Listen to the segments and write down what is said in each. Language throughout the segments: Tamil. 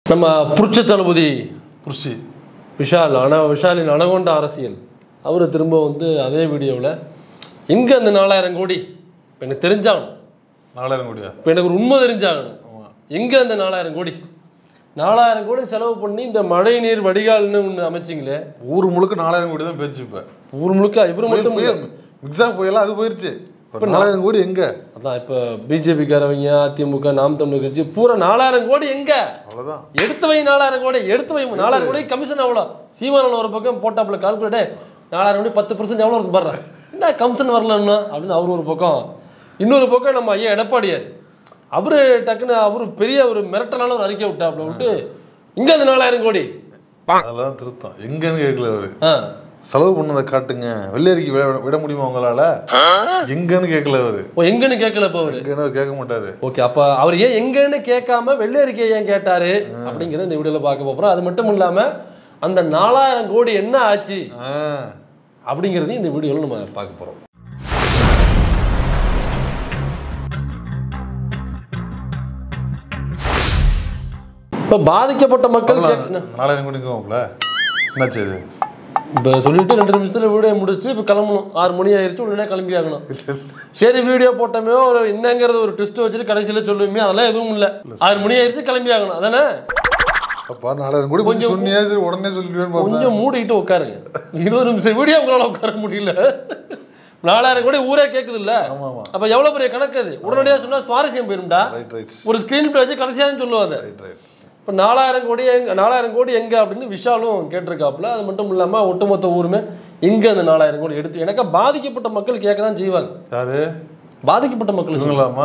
நம்ம புருட்ச தளபதி புருஷி விஷால் அன விஷாலின் அனகொண்ட அரசியல் அவர் திரும்ப வந்து அதே வீடியோவில் எங்கே அந்த நாலாயிரம் கோடி இப்போ எனக்கு தெரிஞ்சாகணும் நாலாயிரம் கோடியா இப்போ எனக்கு ஒரு உண்மை தெரிஞ்சாகணும் எங்கே அந்த நாலாயிரம் கோடி நாலாயிரம் கோடி செலவு பண்ணி இந்த மழை நீர் வடிகால்னு ஒன்று அமைச்சிங்களே ஊர் முழுக்க நாலாயிரம் கோடி தான் பேச்சு இப்ப ஊர் முழுக்க இவர் மட்டும் இல்ல. மிக்ஸா புயலாம் அது போயிருச்சு இப்ப நாலாயிரம் கோடி எங்க அதான் இப்போ பிஜேபிக்காரவங்க அதிமுக நாம் தமிழர் கட்சி பூரா நாலாயிரம் கோடி எங்க அவ்வளவுதான் எடுத்து வை நாலாயிரம் கோடி எடுத்து வை நாலாயிரம் கோடி கமிஷன் எவ்வளோ சீமானன் ஒரு பக்கம் போட்டாப்புல கால்குலேட்டே நாலாயிரம் கோடி பத்து பர்சன்ட் எவ்வளோ இருக்கு பாரு என்ன கமிஷன் வரலன்னா அப்படின்னு அவர் ஒரு பக்கம் இன்னொரு பக்கம் நம்ம ஐயா எடப்பாடியார் அவரு டக்குன்னு அவரு பெரிய ஒரு மிரட்டலான ஒரு அறிக்கை விட்டாப்புல விட்டு இங்க அந்த நாலாயிரம் கோடி அதெல்லாம் திருத்தம் எங்கன்னு கேட்கல அவரு ஆ செலவு பண்ணதை காட்டுங்க வெள்ளரிக்கு விட விட முடியுமா உங்களால எங்கன்னு கேட்கல அவரு ஓ எங்கன்னு கேட்கல இப்போ அவரு எங்கன்னு அவர் கேட்க மாட்டாரு ஓகே அப்போ அவர் ஏன் எங்கன்னு கேட்காம வெள்ளை அறிக்கையை ஏன் கேட்டாரு அப்படிங்கிறத இந்த வீடியோவில் பார்க்க போகிறோம் அது மட்டும் இல்லாம அந்த நாலாயிரம் கோடி என்ன ஆச்சு ஆ, அப்படிங்கிறதையும் இந்த வீடியோவில் நம்ம பார்க்க போகிறோம் இப்போ பாதிக்கப்பட்ட மக்கள் கேட்க நாலாயிரம் கோடி இருக்கோம்ல என்னாச்சு இது இப்போ சொல்லிட்டு ரெண்டு நிமிஷத்தில் வீடியோ முடிச்சுட்டு இப்போ கிளம்பணும் ஆறு மணி ஆயிடுச்சு உடனே கிளம்பி ஆகணும் சரி வீடியோ போட்டோமே ஒரு என்னங்கிறது ஒரு ட்விஸ்ட் வச்சுட்டு கடைசியில் சொல்லுவோமே அதெல்லாம் எதுவும் இல்லை ஆறு மணி ஆயிடுச்சு கிளம்பி ஆகணும் அதானே அப்பா நாலாயிரம் கோடி கொஞ்சம் சொன்னியா சரி உடனே சொல்லிடுவேன்னு பார்த்தேன் கொஞ்சம் மூடிக்கிட்டு உட்காருங்க இருபது நிமிஷம் வீடியோ உங்களால் உட்கார முடியல நாலாயிரம் கோடி ஊரே கேட்குது இல்ல ஆமா ஆமா அப்போ எவ்வளோ பெரிய கணக்கு அது உடனடியாக சொன்னால் சுவாரஸ்யம் போயிரும்டா ரைட் ரைட் ஒரு ஸ்க்ரீன் பிளே வச்சு கடைசியாக சொல்லுவாங்க ரைட் ரைட் இப்போ நாலாயிரம் கோடி எங்க நாலாயிரம் கோடி எங்கே அப்படின்னு விஷாலும் கேட்டிருக்காப்புல அது மட்டும் இல்லாமல் ஒட்டுமொத்த ஊருமே எங்கே அந்த நாலாயிரம் கோடி எடுத்து எனக்கு பாதிக்கப்பட்ட மக்கள் கேட்க தான் செய்வாங்க யாரு பாதிக்கப்பட்ட மக்கள் இவங்களாமா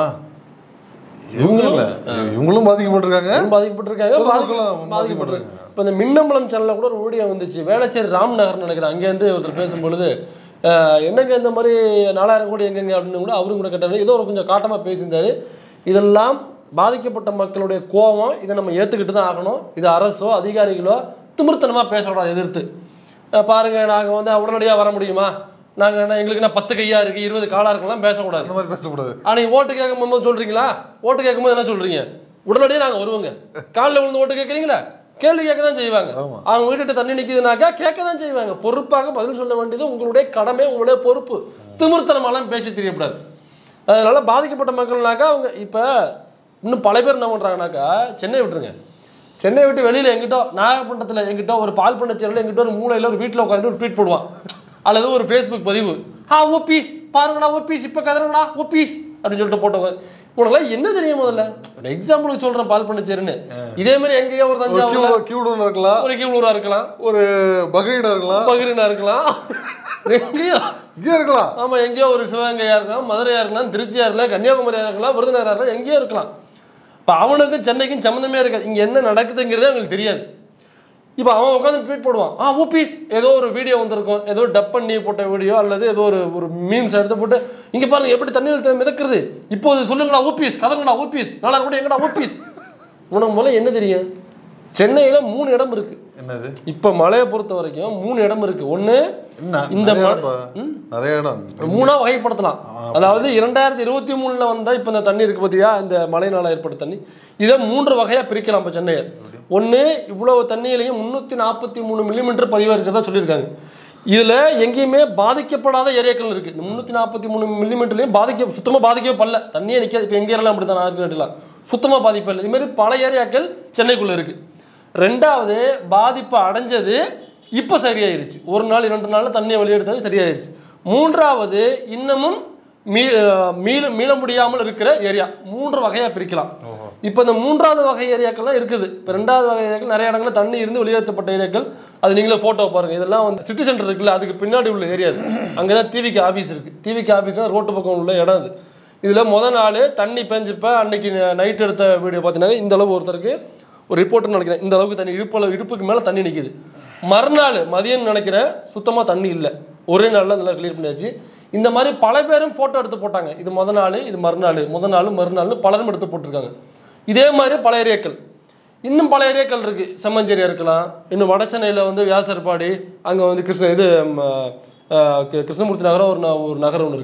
இவங்க இல்ல இவங்களும் பாதிக்கப்பட்டிருக்காங்க பாதிக்கப்பட்டிருக்காங்க பொது பாதிக்க- மக்களும் பாதிக்கப்பட்டிருக்காங்க இப்போ இந்த மின்னம்பலம் சேனலில் கூட ஒரு வீடியோ வந்துச்சு வேளச்சேரி ராம் நகர் நினைக்கிறேன் அங்கேருந்து ஒருத்தர் பேசும்பொழுது அஹ், என்னங்க இந்த மாதிரி நாலாயிரம் கோடி எங்கெங்க அப்படின்னு கூட அவரும் கூட கேட்டாரு ஏதோ ஒரு கொஞ்சம் காட்டமாக பேசியிருந்தாரு இதெல்லாம் பாதிக்கப்பட்ட மக்களுடைய கோபம் இதை நம்ம ஏற்றுக்கிட்டு தான் ஆகணும் இது அரசோ அதிகாரிகளோ திமிர்த்தனமாக பேசக்கூடாது எதிர்த்து அஹ், பாருங்க நாங்கள் வந்து உடனடியாக வர முடியுமா நாங்கள் என்ன எங்களுக்கு என்ன பத்து கையா இருக்குது இருபது காலாக இருக்கலாம் பேசக்கூடாது அந்த மாதிரி பேசக்கூடாது ஆனா நீங்க ஓட்டு கேட்கும்போது சொல்றீங்களா ஓட்டு கேட்கும்போது என்ன சொல்றீங்க உடனடியே நாங்க வருவோங்க காலில் விழுந்து ஓட்டு கேட்குறீங்களா கேள்வி கேட்க தான் செய்வாங்க ஆமா. அவங்க வீட்டுட்டு தண்ணி நிக்குதுனாக்கா கேட்க தான் செய்வாங்க பொறுப்பாக பதில் சொல்ல வேண்டியது உங்களுடைய கடமை உங்களுடைய பொறுப்பு திமிர்த்தனமாலாம் பேசி தெரியக்கூடாது அதனால பாதிக்கப்பட்ட மக்கள்னாக்கா அவங்க இப்போ இன்னும் பல பேர் என்ன பண்றாங்கனாக்கா சென்னை விட்டுருங்க சென்னை விட்டு வெளியில் எங்கிட்டோ நாகப்பட்டினத்தில் எங்கிட்டோ ஒரு பால் பண்ணச்சேரியில் எங்கிட்ட ஒரு மூலையில் ஒரு வீட்டில் உட்காந்து ஒரு ட்வீட் போடுவான் அல்லது ஒரு ஃபேஸ்புக் பதிவு ஆ ஓபீஸ் பாருங்கடா ஓபீஸ் இப்போ கதறங்கடா ஓபீஸ் அப்படின்னு சொல்லிட்டு போட்டவங்க உனக்குலாம் என்ன தெரியும் முதல்ல ஒரு எக்ஸாம்பிளுக்கு சொல்கிறேன் பால் பண்ணச்சேரின்னு இதே மாதிரி எங்கேயோ ஒரு தஞ்சாவூர்ல கியூடூர்ல இருக்கலாம் ஒரு கீழூரா இருக்கலாம் ஒரு பக்ரீடா இருக்கலாம் பகிரினா இருக்கலாம் எங்கேயோ இங்கே இருக்கலாம் ஆமா எங்கேயோ ஒரு சிவகங்கையா இருக்கலாம் மதுரையா இருக்கலாம் திருச்சியா இருக்கலாம் கன்னியாகுமரியா இருக்கலாம் விருதுநகரா இருக்கலாம் எங்கேயோ இருக்கலாம் இப்போ அவனுக்கும் சென்னைக்கும் சம்மந்தமே இருக்காது இங்க என்ன நடக்குதுங்கிறதே அவங்களுக்கு தெரியாது இப்போ அவன் உட்காந்து ட்வீட் போடுவான் ஆ ஓபீஸ் ஏதோ ஒரு வீடியோ வந்திருக்கும் ஏதோ டப் பண்ணி போட்ட வீடியோ அல்லது ஏதோ ஒரு ஒரு மீம்ஸ் எடுத்து போட்டு இங்க பாருங்க எப்படி தண்ணியில் மிதக்கிறது இப்போது சொல்லுங்கடா ஓபீஸ் கதங்கடா ஓபீஸ் நாளா கூட எங்கடா ஓபீஸ் உனக்கு முதல்ல என்ன தெரியும் சென்னையில மூணு இடம் இருக்கு என்னது இப்போ மழையை பொறுத்த வரைக்கும் மூணு இடம் இருக்கு ஒன்று என்ன இந்த நிறைய மழை- இடம் பா. நிறைய இடம் மூணா வகைப்படுத்தலாம் அதாவது இரண்டாயிரத்தி இருபத்தி மூணுல வந்தா இப்போ இந்த தண்ணி இருக்கு பார்த்தியா இந்த மழைனால ஏற்பட்ட தண்ணி இதை மூன்று வகையா பிரிக்கலாம் இப்போ சென்னையை ஒன்று இவ்வளவு தண்ணியிலையும் முந்நூற்றி நாற்பத்தி மூணு மில்லிமீட்டர் பதிவாக இருக்கிறதா சொல்லியிருக்காங்க இதில் எங்கேயுமே பாதிக்கப்படாத ஏரியாக்கள் இருக்குது இந்த முந்நூற்றி நாற்பத்தி மூணு மில்லிமீட்டர்லையும் பாதிக்க சுத்தமாக பாதிக்கவே படல தண்ணியே நிற்காது இப்போ எங்கே எல்லாம் அப்படி தான் ஆறுக்கலாம் சுத்தமாக பாதிப்பு இல்லை இதுமாரி பல ஏரியாக்கள் சென்னைக்குள்ளே இருக்குது ரெண்டாவது பாதிப்பு அடைஞ்சது இப்போ சரியாயிருச்சு ஒரு நாள் இரண்டு நாளில் தண்ணியை வெளியெடுத்தது சரியாயிருச்சு மூன்றாவது இன்னமும் மீ அஹ் மீள மீள முடியாமல் இருக்கிற ஏரியா மூன்று வகையாக பிரிக்கலாம் இப்போ இந்த மூன்றாவது வகை ஏரியாக்கள்லாம் இருக்குது இப்போ ரெண்டாவது வகை ஏரியாக்கள் நிறைய இடங்களில் தண்ணி இருந்து வெளியேற்றப்பட்ட ஏரியாக்கள் அது நீங்களே ஃபோட்டோ பாருங்கள் இதெல்லாம் வந்து சிட்டி சென்டர் இருக்குல்ல அதுக்கு பின்னாடி உள்ள ஏரியா அது அங்கே தான் டிவிக்கு ஆஃபீஸ் இருக்குது டிவிக்கு ஆஃபீஸ்னால் ரோட்டு பக்கம் உள்ள இடம் அது இதில் முத நாள் தண்ணி பெஞ்சப்ப அன்னைக்கு நைட் எடுத்த வீடியோ பார்த்தீங்கன்னா இந்த அளவு ஒருத்தருக்கு ஒரு ரிப்போர்ட்னு நினைக்கிறேன் இந்த அளவுக்கு தண்ணி இடுப்பளவு இடுப்புக்கு மேலே தண்ணி நிற்கிது மறுநாள் மதியம் நினைக்கிறேன் சுத்தமாக தண்ணி இல்லை ஒரே நாளில் நல்லா கிளியர் பண்ணியாச்சு இந்த மாதிரி பல பேரும் ஃபோட்டோ எடுத்து போட்டாங்க இது முத நாள் இது மறுநாள் முத நாள் மறுநாள்னு பலரும் எடுத்து போட்டிருக்காங்க இதே மாதிரி பல ஏரியாக்கள் இன்னும் பல ஏரியாக்கள் இருக்குது செம்மஞ்சேரியா இருக்கலாம் இன்னும் வட சென்னையில் வந்து வியாசர்பாடி அங்கே வந்து கிருஷ்ண இது ம, அஹ், கி- கிருஷ்ணமூர்த்தி நகரம் ஒரு ந- ஒரு நகரம் ஒன்று இருக்குது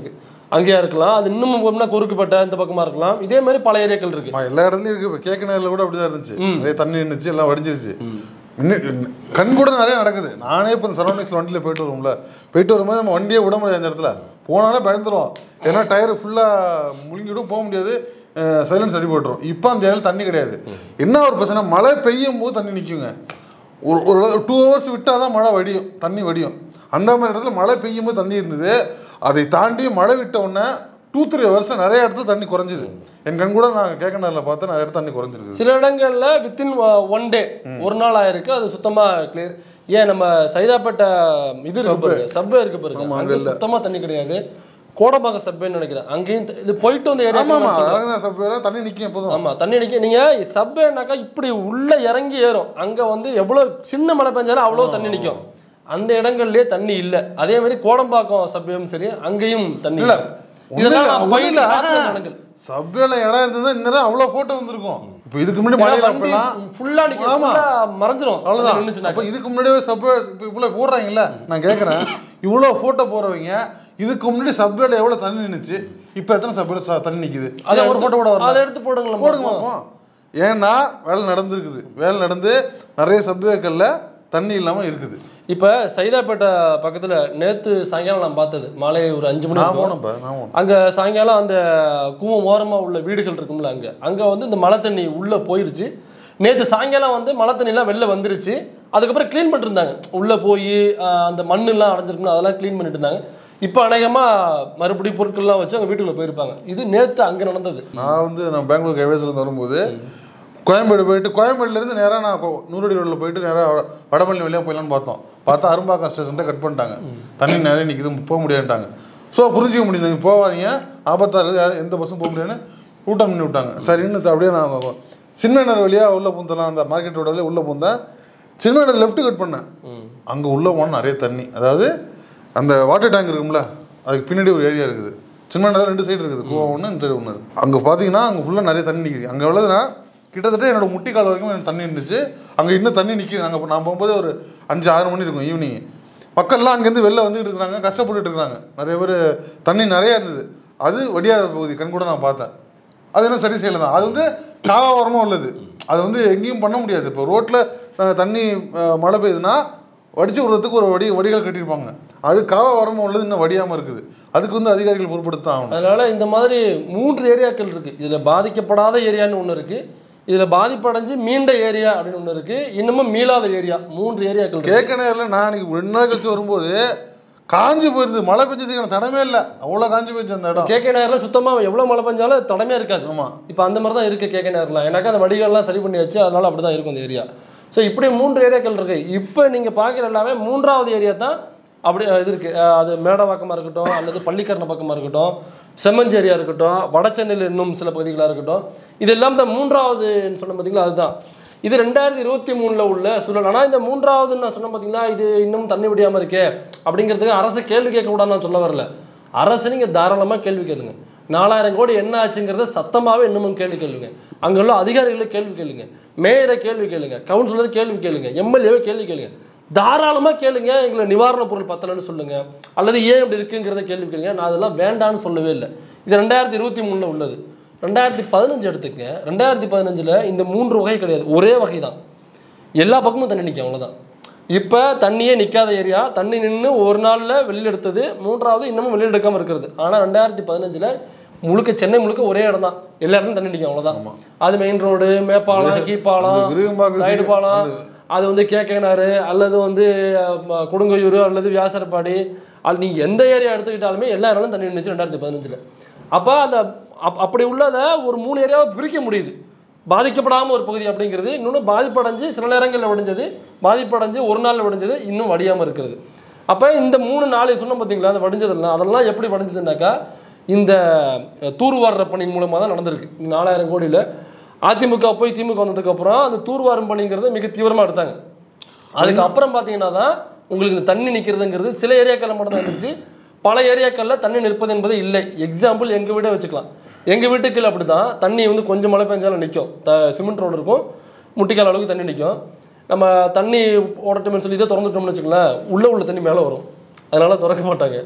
அங்கேயா இருக்கலாம் அது இன்னும் போனோம்னா குறுக்குப்பேட்டை இந்த பக்கமா இருக்கலாம் இதே மாதிரி பல ஏரியாக்கள் இருக்கு ஆமா, எல்லா இடத்துலயும் இருக்கு இப்போ கேக்க நேரில் கூட அப்படிதான் இருந்துச்சு நிறைய தண்ணி இருந்துச்சு எல்லாம் வடிஞ்சிருச்சு இன்னும் கண் கூட நிறைய நடக்குது நானே இப்போ இந்த சரௌண்டிங்ஸில் வண்டியில் போயிட்டு வருவோம்ல போயிட்டு வரும்போது நம்ம வண்டியே விட முடியாது அந்த இடத்துல போனாலே பயந்துருவோம் ஏன்னா டயர் ஃபுல்லாக முழுங்கிடும் போக முடியாது சைலன்ஸ் அடி போட்டுரும் இப்போ அந்த இடத்துல தண்ணி கிடையாது என்ன ஒரு பிரச்சனை மழை பெய்யும் போது தண்ணி நிற்குங்க ஒரு ஒரு டூ ஹவர்ஸ் விட்டால் தான் மழை வடியும் தண்ணி வடியும் அந்த மாதிரி இடத்துல மழை பெய்யும் போது தண்ணி இருந்தது அதை தாண்டி மழை விட்ட உடனே டூ த்ரீ வருஷம் நிறைய இடத்துல தண்ணி குறைஞ்சிது என் கண் கூட நான் கேட்கணில் பார்த்தா நிறைய இடத்துல தண்ணி குறைஞ்சிருக்கு சில இடங்கள்ல வித்தின் ஒன் டே ஒரு நாள் ஆயிருக்கு அது சுத்தமா கிளியர் ஏன் நம்ம சைதாப்பேட்டை இது இருக்கு பாருங்க சப்வே இருக்கு பாருங்க அங்க சுத்தமா தண்ணி கிடையாது கோடம்பாக்கம் சப்வேன்னு நினைக்கிறேன் அங்கேயும் த- இது போயிட்டு வந்த ஆமா ஆமா ஏரியா அழகா சப்பையில தண்ணி நிற்கும் எப்போதும் ஆமா தண்ணி அடிக்க நீங்க சப்வேனாக்கா இப்படி உள்ள இறங்கி ஏறும் அங்க வந்து எவ்வளவு சின்ன மழை பெஞ்சாலும் அவ்வளவு தண்ணி நிக்கும் அந்த இடங்கள்லயே தண்ணி இல்ல அதே மாதிரி கோடம்பாக்கம் சப்வேவும் சரி அங்கேயும் தண்ணி இல்ல இல்ல இதெல்லாம் ஒண்ணும் நான் இல்ல, போயிட்டு ஒண்ணும் பார்த்த இல்ல. இடங்கள் சப்வேல இடம் இருந்தது இந்த நேரம் அவ்வளோ ஃபோட்டோ வந்திருக்கும் இப்போ இதுக்கு முன்னாடி மழையில அப்பெல்லாம் ஃபுல்லா நிக்க ஆமா. ஃபுல்லா மறைஞ்சிரும் அவ்வளோதான் நின்னுச்சுனாக்கா. அப்போ இதுக்கு முன்னாடியே சப்வே இப்போ இவ்வளோ போடுறாங்கல்ல நான் கேட்குறேன் இவ்வளோ ஃபோட்டோ போடுறவங்க இதுக்கு முன்னாடி சப்வேல எவ்வளோ தண்ணி நின்னுச்சு இப்போ எத்தனை சப்வேல தண்ணி நிற்குது அதை அதை ஒரு எடுத்து- ஃபோட்டோ கூட வரல அதை எடுத்து போடுங்களேன் போடுங்க பார்ப்போம். பார்ப்போம். ஏன்னா வேலை நடந்திருக்குது வேலை நடந்து நிறைய சப்வேக்கல்ல தண்ணி இல்லாமல் இருக்குது இப்ப சைதாப்பேட்டை பக்கத்துல நேத்து சாயங்காலம் நான் பார்த்தது மாலை ஒரு அஞ்சு மணி நான் இருக்கும். போனப்ப நான் போனேன் அங்க சாயங்காலம் அந்த கூவம் ஓரமா உள்ள வீடுகள் இருக்கும்ல அங்க அங்க வந்து இந்த மழை தண்ணி உள்ள போயிருச்சு நேத்து சாயங்காலம் வந்து மழை தண்ணிலாம் வெளில வந்துருச்சு அதுக்கப்புறம் க்ளீன் பண்ணிட்டு இருந்தாங்க உள்ள போய் அந்த மண்ணெல்லாம் அடைஞ்சிருக்குன்னு அதெல்லாம் க்ளீன் பண்ணிட்டு இருந்தாங்க இப்போ அநேகமா மறுபடியும் பொருட்கள்லாம் வச்சு அவங்க வீட்டுக்குள்ள போயிருப்பாங்க இது நேத்து அங்க நடந்தது நான் வந்து நான் பெங்களூர் கைவேசிலேருந்து வரும்போது கோயம்பேடு போயிட்டு கோயம்பேடுலேருந்து நேராக நான் கொ- நூறடி ரோட்டில் போயிட்டு நேராக வடபழனி வழியாக போயிடலான்னு பார்த்தோம் பார்த்தா அரும்பாக்கம் ஸ்டேஷன்ட்ட கட் பண்ணிட்டாங்க தண்ணி நிறைய நிற்கிது போக முடியாதுட்டாங்க ஸோ புரிஞ்சிக்க முடியுது நீங்கள் போகாதீங்க ஆபத்தாக இருக்குது யாரும் எந்த பஸ்ஸும் போக முடியாதுன்னு ஊட்டம் பண்ணி விட்டாங்க சரின்னு அப்படியே நான் சின்னனர் வழியாக உள்ளே பூந்தலாம் அந்த மார்க்கெட் ரோட வழியாக உள்ளே பூந்தேன் சின்னனர் லெஃப்ட் கட் பண்ணேன் அங்கே உள்ளே போனால் நிறைய தண்ணி அதாவது அந்த வாட்டர் டேங்க் இருக்கும்ல அதுக்கு பின்னாடி ஒரு ஏரியா இருக்குது சின்ன ரெண்டு சைடு இருக்குது கோவா ஒன்று இந்த சைடு ஒன்று இருக்குது அங்கே பார்த்தீங்கன்னா அங்கே ஃபுல்லாக நிறைய தண்ணி நிற்கிது அங்கே எவ்வளோதுன்னா கிட்டத்தட்ட என்னோட முட்டிக்கால் வரைக்கும் எனக்கு தண்ணி இருந்துச்சு அங்கே இன்னும் தண்ணி நிற்கிது அங்கே நான் போகும்போது ஒரு அஞ்சு ஆறு மணி இருக்கும் ஈவினிங் மக்கள்லாம் அங்கேருந்து வெளில வந்துட்டு இருக்காங்க கஷ்டப்பட்டுட்டு இருக்காங்க நிறைய பேர் தண்ணி நிறைய இருந்தது அது வடியாத பகுதி கண் கூட நான் பார்த்தேன் அது என்ன சரி செய்யல தான் அது வந்து காவாரமாக உள்ளது அது வந்து எங்கேயும் பண்ண முடியாது இப்போ ரோட்டில் தண்ணி அஹ், மழை பெய்யுதுன்னா வடிச்சு விடுறதுக்கு ஒரு வடி வடிகள் கட்டியிருப்பாங்க அது காவாரமாக உள்ளது இன்னும் வடியாமல் இருக்குது அதுக்கு வந்து அதிகாரிகள் பொறுப்படுத்த ஆகணும் அதனால இந்த மாதிரி மூன்று ஏரியாக்கள் இருக்கு இதுல பாதிக்கப்படாத ஏரியான்னு ஒன்று இருக்கு இதுல பாதிப்படைஞ்சு மீண்ட ஏரியா அப்படின்னு ஒன்று இருக்கு இன்னமும் மீளாத ஏரியா மூன்று ஏரியாக்கள் இருக்கு கேட்க நேரில் நான் இன்னைக்கு ரெண்டு நாள் கழிச்சு வரும்போது காஞ்சி போயிருந்தது மழை பெஞ்சதுக்கான தடமே இல்லை அவ்வளோ காஞ்சி போயிடுச்சு அந்த இடம் கேகே நகர்ல சுத்தமா எவ்வளவு மழை பெஞ்சாலும் தடமே இருக்காது ஆமாம் இப்போ அந்த மாதிரி தான் இருக்கு கேகே நகர்லாம் எனக்கா அந்த வடிகள்லாம் சரி பண்ணியாச்சு அதனால அப்படி தான் இருக்கும் அந்த ஏரியா ஸோ இப்படி மூன்று ஏரியாக்கள் இருக்கு இப்போ நீங்க பார்க்குற எல்லாமே மூன்றாவது ஏரியா தான் அப்படி அஹ், இது இருக்கு அஹ், அது மேடவாக்கமாக இருக்கட்டும் அல்லது பள்ளிக்கரண பக்கமாக இருக்கட்டும் செம்மஞ்சேரியா இருக்கட்டும் வடசென்னையில் இன்னும் சில பகுதிகளாக இருக்கட்டும் இது எல்லாம் தான் மூன்றாவது சொன்ன பார்த்தீங்களா அதுதான் இது ரெண்டாயிரத்தி இருபத்தி மூணில் உள்ள சூழல் ஆனால் இந்த மூன்றாவதுன்னு நான் சொன்ன பார்த்தீங்களா இது இன்னும் தண்ணி விடியாமல் இருக்கே அப்படிங்கிறதுக்கு அரசு கேள்வி கேட்கக்கூடாதுன்னு நான் சொல்ல வரல அரசு நீங்கள் தாராளமாக கேள்வி கேளுங்க நாலாயிரம் கோடி என்ன ஆச்சுங்கிறத சத்தமாகவே இன்னமும் கேள்வி கேளுங்க அங்கே உள்ள அதிகாரிகளை கேள்வி கேளுங்க மேயரை கேள்வி கேளுங்க கவுன்சிலர் கேள்வி கேளுங்க எம்எல்ஏவை கேள்வி கேளுங்க தாராளமாக கேளுங்க எங்களை நிவாரணப் பொருள் பத்தலைன்னு சொல்லுங்க அல்லது ஏன் இப்படி இருக்குங்கிறத கேள்வி கேளுங்க நான் அதெல்லாம் வேண்டான்னு சொல்லவே இல்லை இது ரெண்டாயிரத்தி இருபத்தி மூணில் உள்ளது ரெண்டாயிரத்தி பதினஞ்சு எடுத்துக்கங்க ரெண்டாயிரத்தி பதினஞ்சில் இந்த மூன்று வகை கிடையாது ஒரே வகை தான் எல்லா பக்கமும் தண்ணி நிற்கும் அவ்வளோதான் இப்போ தண்ணியே நிற்காத ஏரியா தண்ணி நின்று ஒரு நாளில் வெளியில் எடுத்தது மூன்றாவது இன்னமும் வெளியில் எடுக்காமல் இருக்கிறது ஆனால் ரெண்டாயிரத்தி பதினஞ்சில் முழுக்க சென்னை முழுக்க ஒரே இடம் தான் எல்லா இடத்துலையும் தண்ணி நிற்கும் அவ்வளோதான் அது மெயின் ரோடு மேப்பாலம் கீப்பாலம் அந்த விருகம்பாக்கம் சைடு சீ- பாலம் அது வந்து கேக்கனாறு அல்லது வந்து அஹ், கொடுங்கையூர் அல்லது வியாசர்பாடி அது நீங்கள் எந்த ஏரியா எடுத்துக்கிட்டாலுமே எல்லா இடங்களும் தண்ணி நின்றுச்சு ரெண்டாயிரத்தி பதினஞ்சில் அப்போ அந்த அப் அப்படி உள்ளதை ஒரு மூணு ஏரியாவை பிரிக்க முடியுது பாதிக்கப்படாமல் ஒரு பகுதி அப்படிங்கிறது இன்னொன்று பாதிப்படைஞ்சு சில நேரங்களில் வடிஞ்சது பாதிப்படைஞ்சு ஒரு நாளில் வடிஞ்சது இன்னும் வடியாமல் இருக்கிறது அப்போ இந்த மூணு நாலு சொன்னோம் பார்த்தீங்களா அந்த வடிஞ்சதெல்லாம் அதெல்லாம் எப்படி வடிஞ்சதுனாக்கா இந்த அஹ், தூர்வாடுற பணியின் மூலமாக தான் நடந்திருக்கு நாலாயிரம் கோடியில் அதிமுக போய் திமுக வந்ததுக்கப்புறம் அந்த தூர்வாரும் பணிங்கிறத மிக தீவிரமாக எடுத்தாங்க அதுக்கப்புறம் பார்த்தீங்கன்னா தான் உங்களுக்கு இந்த தண்ணி நிற்கிறதுங்கிறது சில ஏரியாக்களில் மட்டும் தான் இருந்துச்சு பல ஏரியாக்களில் தண்ணி நிற்பது என்பது இல்லை எக்ஸாம்பிள் எங்கள் வீடே வச்சுக்கலாம் எங்கள் வீட்டுக்குள்ள அப்படி தான் தண்ணி வந்து கொஞ்சம் மழை பெஞ்சாலும் நிற்கும் த சிமெண்ட் ரோடு இருக்கும் முட்டிக்கால் அளவுக்கு தண்ணி நிற்கும் நம்ம தண்ணி ஓடட்டும்னு சொல்லி இதை திறந்துட்டோம்னு வச்சுக்கலாம் உள்ளே உள்ள தண்ணி மேலே வரும் அதனால் திறக்க மாட்டாங்க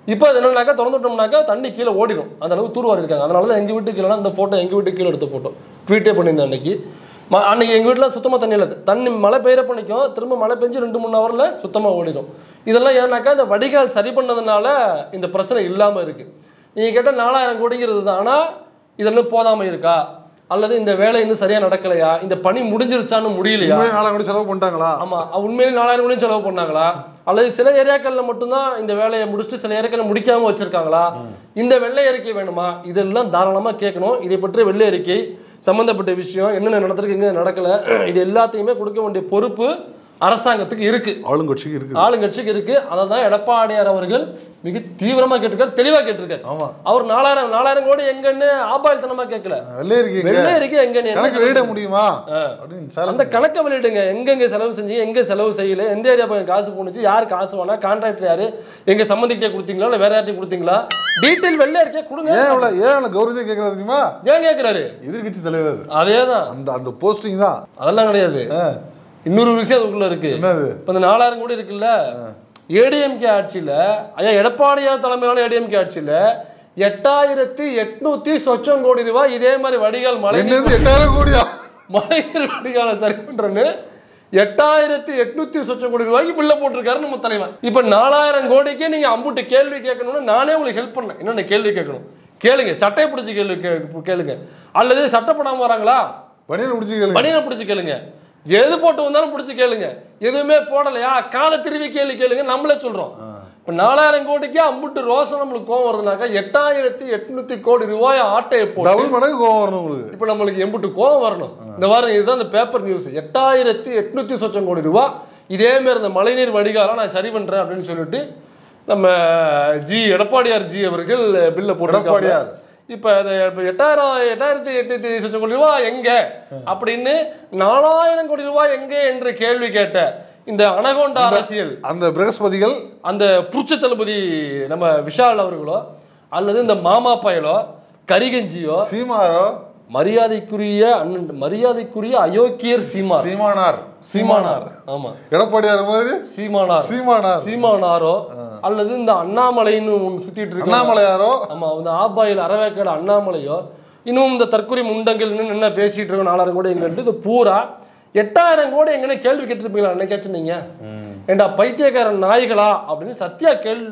இப்போ அது என்னன்னாக்கா திறந்து விட்டோம்னாக்கா தண்ணி கீழே ஓடிடும் அந்த அளவுக்கு தூர்வாரி இருக்காங்க அதனால தான் எங்கள் வீட்டுக்கு கீழே இந்த ஃபோட்டோ எங்கள் வீட்டுக்கு கீழே எடுத்த ஃபோட்டோ ட்வீட்டே பண்ணியிருந்தேன் அன்னைக்கு ம அன்னைக்கு எங்கள் வீட்டில் சுத்தமாக தண்ணி இல்லை தண்ணி மழை பெய்யறப்ப நிற்கும் திரும்ப மழை பெஞ்சு ரெண்டு மூணு ஹவரில் சுத்தமாக ஓடிடும் இதெல்லாம் ஏன்னாக்கா இந்த வடிகால் சரி பண்ணதுனால இந்த பிரச்சனை இல்லாமல் இருக்குது நீங்கள் கேட்டால் நாலாயிரம் கோடிங்கிறது தான் ஆனால் இதெல்லாம் போதாமல் இருக்கா அல்லது இந்த வேலை இன்னும் சரியாக நடக்கலையா இந்த பணி முடிஞ்சிருச்சான்னு முடியலையா உண்மையிலே நாலாம் கோடி செலவு பண்ணிட்டாங்களா ஆமா அஹ் உண்மையிலே நாலாயிரம் கோடி செலவு பண்ணாங்களா அல்லது சில ஏரியாக்கள்ல மட்டும்தான் இந்த வேலையை முடிச்சுட்டு சில ஏரியாக்கள்ல முடிக்காம வச்சிருக்காங்களா இந்த வெள்ளை அறிக்கை வேணுமா இதெல்லாம் தாராளமா கேட்கணும் இதை பற்றி வெள்ளை அறிக்கை சம்பந்தப்பட்ட விஷயம் என்னென்ன நடந்திருக்கு எங்க நடக்கல இது எல்லாத்தையுமே கொடுக்க வேண்டிய பொறுப்பு அரசாங்கத்துக்கு இருக்கு ஆளுங்கட்சிக்கு இருக்குது ஆளுங்கட்சிக்கு இருக்கு அதை தான் எடப்பாடியார் அவர்கள் மிக தீவிரமா கேட்டிருக்காரு தெளிவா கேட்டிருக்காரு ஆமா அவர் நாலாயிரம் நாலாயிரம் கோடி எங்கன்னு ஆபாயத்தனமா கேட்கல வெள்ளை இருக்கீங்க வெள்ளை அறிக்கை எங்கன்னு என்ன கணக்கு வெளியிட முடியுமா அப்படின்னு சேலஞ்ச் அந்த கணக்கை வெளியிடுங்க எங்கெங்க செலவு செஞ்சீங்க எங்க செலவு செய்யல எந்த ஏரியா பக்கம் காசு போணுச்சு யார் காசு வேணா கான்ட்ராக்டர் யாரு எங்க சம்மந்திக்கிட்டே கொடுத்தீங்களா இல்லை வேற யார்ட்டையும் கொடுத்தீங்களா டீட்டெயில் வெளில இருக்கே கொடுங்க ஏன் இவ்வளோ ஏன் இவ்வளோ கௌரவத்தை கேட்கறது தெரியுமா ஏன் கேட்குறாரு எதிர்க்கட்சி தலைவர் அதேதான் அந்த அந்த போஸ்டிங் தான் அதெல்லாம் கிடையாது ஆ, இன்னொரு விஷயம் அதுக்குள்ள இருக்கு என்னது இப்போ இந்த நாலாயிரம் கோடி இருக்குல்ல ஏடிஎம்கே ஆட்சியில ஐயா எடப்பாடியார் தலைமையிலான ஏடிஎம்கே ஆட்சியில எட்டாயிரத்தி எட்நூத்தி சொச்சம் கோடி ரூபாய் இதே மாதிரி வடிகால் மழை என்னது எட்டாயிரம் கோடியா மழைநீர் வடிகாலை சரி பண்றேன்னு எட்டாயிரத்தி எட்நூத்தி சொச்சம் கோடி ரூபாய்க்கு பில்ல போட்டிருக்காரு நம்ம தலைவன் இப்ப நாலாயிரம் கோடிக்கே நீங்க அம்புட்டு கேள்வி கேட்கணும்னு நானே உங்களுக்கு ஹெல்ப் பண்ணேன் என்னென்ன கேள்வி கேட்கணும் கேளுங்க சட்டையை பிடிச்சி கேள்வி கே- கேளுங்க அல்லது சட்டைப்படாம வராங்களா பனியன் முடிச்சு கேளுங்க பனியனை பிடிச்சி கேளுங்க எது போட்டு வந்தாலும் பிடிச்சி கேளுங்க எதுவுமே போடலையா காலை திருவி கேள்வி கேளுங்க நம்மளே சொல்றோம் இப்ப நாலாயிரம் கோடிக்கே அம்புட்டு ரோசம் நம்மளுக்கு கோவம் வருதுனாக்கா எட்டாயிரத்தி எட்நூத்தி கோடி ரூபாய் ஆட்டையை போட்டு டபுள் மடங்கு கோவம் வரணும் உங்களுக்கு இப்போ நம்மளுக்கு எம்புட்டு கோவம் வரணும் இந்த வாரம் இதுதான் இந்த பேப்பர் நியூஸ் எட்டாயிரத்தி எட்நூத்தி சொச்சம் கோடி ரூபா இதே மாதிரி இந்த மழைநீர் வடிகாலம் நான் சரி பண்றேன் அப்படின்னு சொல்லிட்டு நம்ம ஜி எடப்பாடியார் ஜி அவர்கள் பில்ல போட்டிருக்காங்க எடப்பாடியார். இப்போ அந்த இப்ப எட்டாயிரம் எட்டாயிரத்தி எட்நூத்தி சொச்சம் கோடி ரூபா எங்க அப்படின்னு நாலாயிரம் கோடி ரூபாய் எங்க என்று கேள்வி கேட்ட இந்த அனகோண்டா அரசியல் அந்த பிரகஸ்பதிகள் அந்த புருச்ச தளபதி நம்ம விஷால் அவர்களோ அல்லது இந்த மாமா பயலோ கரிகஞ்சியோ சீமாரோ மரியாதைக்குரிய அண்ணன் மரியாதைக்குரிய அயோக்கியர் சீமார் சீமானார் சீமானார் ஆமா எடப்பாடியார் மாதிரி சீமானார் சீமானார் சீமானாரோ அல்லது இந்த அண்ணாமலைன்னு ஒன்று சுத்திட்டு இருக்கு அண்ணாமலையாரோ ஆமா இந்த ஆபாயில் அறவேக்காடு அண்ணாமலையோ இன்னும் இந்த தற்கொலை முண்டங்கள் இன்னும் என்ன பேசிட்டு இருக்கோம் நாலாயிரம் கோடி எங்கன்ட்டு இது பூரா எட்டாயிரம் கோடி எங்கன்னு கேள்வி கேட்டிருப்பீங்களா என்னைக்காச்சும் நீங்க ஏண்டா பைத்தியக்காரன் நாய்களா அப்படின்னு சத்யா கேள்வி